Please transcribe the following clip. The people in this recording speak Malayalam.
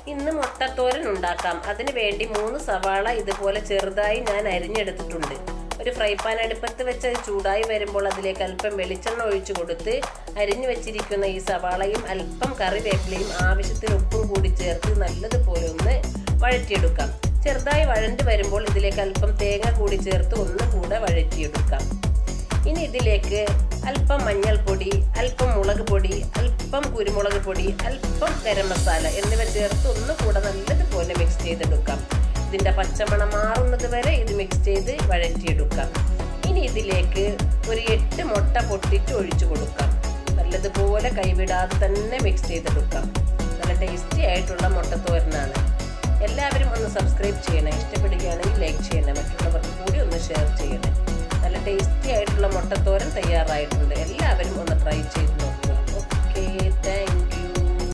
ഇന്ന് മുട്ടത്തോരൻ ഉണ്ടാക്കാം അതിനു വേണ്ടി മൂന്ന് സവാള ഇതുപോലെ ചെറുതായി ഞാൻ അരിഞ്ഞെടുത്തിട്ടുണ്ട് ഒരു ഫ്രൈ പാൻ അടുപ്പത്ത് വെച്ച് അത് ചൂടായി വരുമ്പോൾ അതിലേക്ക് അല്പം വെളിച്ചെണ്ണ ഒഴിച്ചു കൊടുത്ത് അരിഞ്ഞു വെച്ചിരിക്കുന്ന ഈ സവാളയും അല്പം കറിവേപ്പിലയും ആവശ്യത്തിന് ഉപ്പും കൂടി ചേർത്ത് നല്ലതുപോലെ ഒന്ന് വഴറ്റിയെടുക്കാം ചെറുതായി വഴണ്ട് വരുമ്പോൾ ഇതിലേക്ക് അല്പം തേങ്ങ കൂടി ചേർത്ത് ഒന്ന് കൂടെ വഴറ്റിയെടുക്കാം ഇനി ഇതിലേക്ക് അല്പം മഞ്ഞൾപ്പൊടി അല്പം മുളക് പൊടി അല്പം കുരുമുളക് പൊടി അല്പം ഗരം മസാല എന്നിവ ചേർത്ത് ഒന്ന് കൂടെ നല്ലതുപോലെ മിക്സ് ചെയ്തെടുക്കാം ഇതിന്റെ പച്ചമണം മാറുന്നത് വരെ ഇത് മിക്സ് ചെയ്ത് വഴറ്റിയെടുക്കാം ഇനി ഇതിലേക്ക് ഒരു എട്ട് മുട്ട പൊട്ടിച്ച് ഒഴിച്ചു കൊടുക്കാം നല്ലതുപോലെ കൈവിടാതെ തന്നെ മിക്സ് ചെയ്തെടുക്കാം നല്ല ടേസ്റ്റി ആയിട്ടുള്ള മുട്ടത്തോരനാണ് എല്ലാവരും ഒന്ന് സബ്സ്ക്രൈബ് ചെയ്യണേ ഇഷ്ടപ്പെടുകയാണെങ്കിൽ ലൈക്ക് ചെയ്യണേ മറ്റുള്ളവർക്ക് കൂടി ഒന്ന് ഷെയർ ചെയ്യണേ നല്ല ടേസ്റ്റി ആയിട്ടുള്ള മുട്ടത്തോരൻ തയ്യാറായിട്ടുണ്ട് എല്ലാവരും ഒന്ന് ട്രൈ ചെയ്ത്